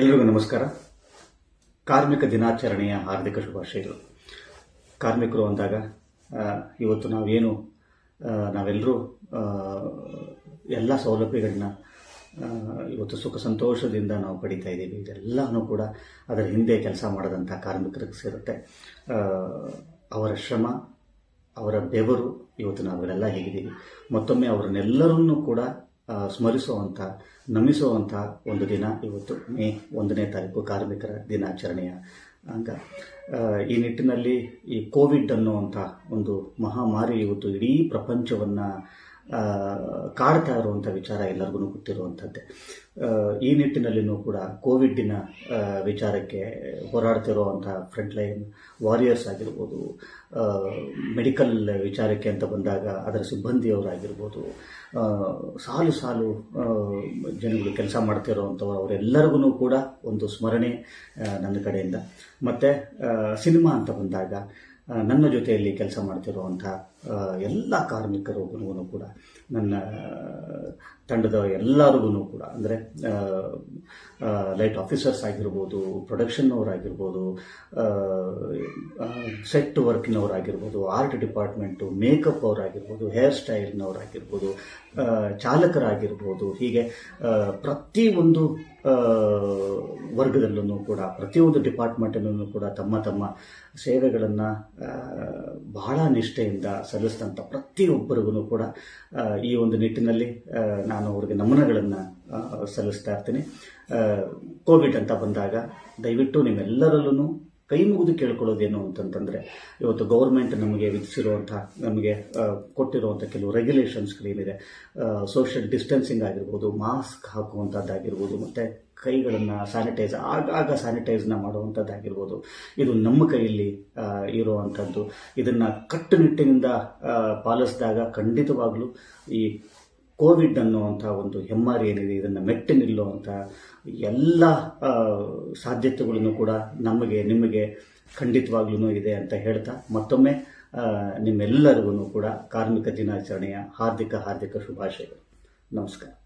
ಎಲ್ರಿಗೂ ನಮಸ್ಕಾರ ಕಾರ್ಮಿಕ ದಿನಾಚರಣೆಯ ಹಾರ್ದಿಕ ಶುಭಾಶಯಗಳು ಕಾರ್ಮಿಕರು ಅಂದಾಗ ಆ, ಇವತ್ತು ನಾವೇನು ಆ, ನಾವೆಲ್ಲರೂ ಆ, ಎಲ್ಲ ಸೌಲಭ್ಯಗಳನ್ನ ಆ, ಇವತ್ತು ಸುಖ ಸಂತೋಷದಿಂದ ನಾವು ಪಡಿತಾ ಇದ್ದೀವಿ ಇದೆಲ್ಲನೂ ಕೂಡ ಅದರ ಹಿಂದೆ ಕೆಲಸ ಮಾಡದಂಥ ಕಾರ್ಮಿಕರಿಗೆ ಸೇರುತ್ತೆ ಆ, ಅವರ ಶ್ರಮ ಅವರ ಬೆವರು ಇವತ್ತು ನಾವೆಲ್ಲ ಹೇಗಿದ್ದೀವಿ ಮತ್ತೊಮ್ಮೆ ಅವರನ್ನೆಲ್ಲರನ್ನೂ ಕೂಡ ಆ, ಸ್ಮರಿಸುವಂಥ ನಮಿಸುವಂಥ ಒಂದು ದಿನ ಇವತ್ತು ಮೇ ಒಂದನೇ ತಾರೀಕು ಕಾರ್ಮಿಕರ ದಿನಾಚರಣೆಯ ಅಂಗ ಆ, ಈ ನಿಟ್ಟಿನಲ್ಲಿ ಈ ಕೋವಿಡ್ ಅನ್ನುವಂಥ ಒಂದು ಮಹಾಮಾರಿ ಇವತ್ತು ಇಡೀ ಪ್ರಪಂಚವನ್ನು ಕಾಡ್ತಾ ಇರುವಂಥ ವಿಚಾರ ಎಲ್ಲರಿಗೂ ಗೊತ್ತಿರುವಂಥದ್ದೇ ಆ, ಈ ನಿಟ್ಟಿನಲ್ಲಿನೂ ಕೂಡ ಕೋವಿಡ್ಡಿನ ಆ, ವಿಚಾರಕ್ಕೆ ಹೋರಾಡ್ತಿರುವಂಥ ಫ್ರಂಟ್ಲೈನ್ ವಾರಿಯರ್ಸ್ ಆಗಿರ್ಬೋದು ಮೆಡಿಕಲ್ ವಿಚಾರಕ್ಕೆ ಅಂತ ಬಂದಾಗ ಅದರ ಸಿಬ್ಬಂದಿಯವರಾಗಿರ್ಬೋದು ಆ, ಸಾಲು ಸಾಲು ಆ, ಜನಗಳು ಕೆಲಸ ಮಾಡ್ತಿರೋವಂಥವ್ರು ಅವರೆಲ್ಲರಿಗೂ ಕೂಡ ಒಂದು ಸ್ಮರಣೆ ಆ, ನನ್ನ ಕಡೆಯಿಂದ ಮತ್ತು ಸಿನಿಮಾ ಅಂತ ಬಂದಾಗ ಆ, ನನ್ನ ಜೊತೆಯಲ್ಲಿ ಕೆಲಸ ಮಾಡ್ತಿರುವಂಥ ಆ, ಎಲ್ಲ ಕಾರ್ಮಿಕರಿಗೂ ಕೂಡ ನನ್ನ ತಂಡದ ಎಲ್ಲರಿಗೂ ಕೂಡ ಅಂದರೆ ಲೈಟ್ ಆಫೀಸರ್ಸ್ ಆಗಿರ್ಬೋದು ಪ್ರೊಡಕ್ಷನ್ನವರಾಗಿರ್ಬೋದು ಸೆಟ್ ವರ್ಕ್ನವರಾಗಿರ್ಬೋದು ಆರ್ಟ್ ಡಿಪಾರ್ಟ್ಮೆಂಟು ಮೇಕಪ್ ಅವರಾಗಿರ್ಬೋದು ಹೇರ್ ಸ್ಟೈಲ್ನವರಾಗಿರ್ಬೋದು ಆ, ಚಾಲಕರಾಗಿರ್ಬೋದು ಹೀಗೆ ಆ, ಪ್ರತಿಯೊಂದು ಆ, ವರ್ಗದಲ್ಲೂ ಕೂಡ ಪ್ರತಿಯೊಂದು ಡಿಪಾರ್ಟ್ಮೆಂಟಲ್ಲೂ ಕೂಡ ತಮ್ಮ ತಮ್ಮ ಸೇವೆಗಳನ್ನು ಬಹಳ ನಿಷ್ಠೆಯಿಂದ ಸಲ್ಲಿಸಿದಂಥ ಪ್ರತಿಯೊಬ್ಬರಿಗೂ ಕೂಡ ಆ, ಈ ಒಂದು ನಿಟ್ಟಿನಲ್ಲಿ ಆ, ನಾನು ಅವರಿಗೆ ನಮನಗಳನ್ನು ಸಲ್ಲಿಸ್ತಾ ಇರ್ತೀನಿ ಆ, ಕೋವಿಡ್ ಅಂತ ಬಂದಾಗ ದಯವಿಟ್ಟು ನಿಮ್ಮೆಲ್ಲರಲ್ಲೂ ಕೈ ಮುಗಿದು ಕೇಳ್ಕೊಳ್ಳೋದೇನು ಅಂತಂತಂದ್ರೆ ಇವತ್ತು ಗೌರ್ಮೆಂಟ್ ನಮಗೆ ವಿಧಿಸಿರುವಂಥ ನಮಗೆ ಆ, ಕೊಟ್ಟಿರುವಂಥ ಕೆಲವು ರೆಗ್ಯುಲೇಷನ್ಸ್ಗಳೇನಿದೆ ಸೋಷಿಯಲ್ ಡಿಸ್ಟೆನ್ಸಿಂಗ್ ಆಗಿರ್ಬೋದು ಮಾಸ್ಕ್ ಹಾಕುವಂಥದ್ದಾಗಿರ್ಬೋದು ಮತ್ತು ಕೈಗಳನ್ನು ಸ್ಯಾನಿಟೈಸ್ ಆಗಾಗ ಸ್ಯಾನಿಟೈಸ್ನ ಮಾಡುವಂಥದ್ದಾಗಿರ್ಬೋದು ಇದು ನಮ್ಮ ಕೈಯಲ್ಲಿ ಆ, ಇರುವಂಥದ್ದು ಇದನ್ನು ಕಟ್ಟುನಿಟ್ಟಿನಿಂದ ಆ, ಪಾಲಿಸಿದಾಗ ಖಂಡಿತವಾಗ್ಲೂ ಈ ಕೋವಿಡ್ ಅನ್ನುವಂಥ ಒಂದು ಹೆಮ್ಮಾರಿ ಏನಿದೆ ಇದನ್ನು ಮೆಟ್ಟಿ ನಿಲ್ಲುವಂಥ ಎಲ್ಲ ಆ, ಸಾಧ್ಯತೆಗಳನ್ನು ಕೂಡ ನಮಗೆ ನಿಮಗೆ ಖಂಡಿತವಾಗ್ಲೂ ಇದೆ ಅಂತ ಹೇಳ್ತಾ ಮತ್ತೊಮ್ಮೆ ಆ, ನಿಮ್ಮೆಲ್ಲರಿಗೂ ಕೂಡ ಕಾರ್ಮಿಕ ದಿನಾಚರಣೆಯ ಹಾರ್ದಿಕ ಹಾರ್ದಿಕ ಶುಭಾಶಯಗಳು ನಮಸ್ಕಾರ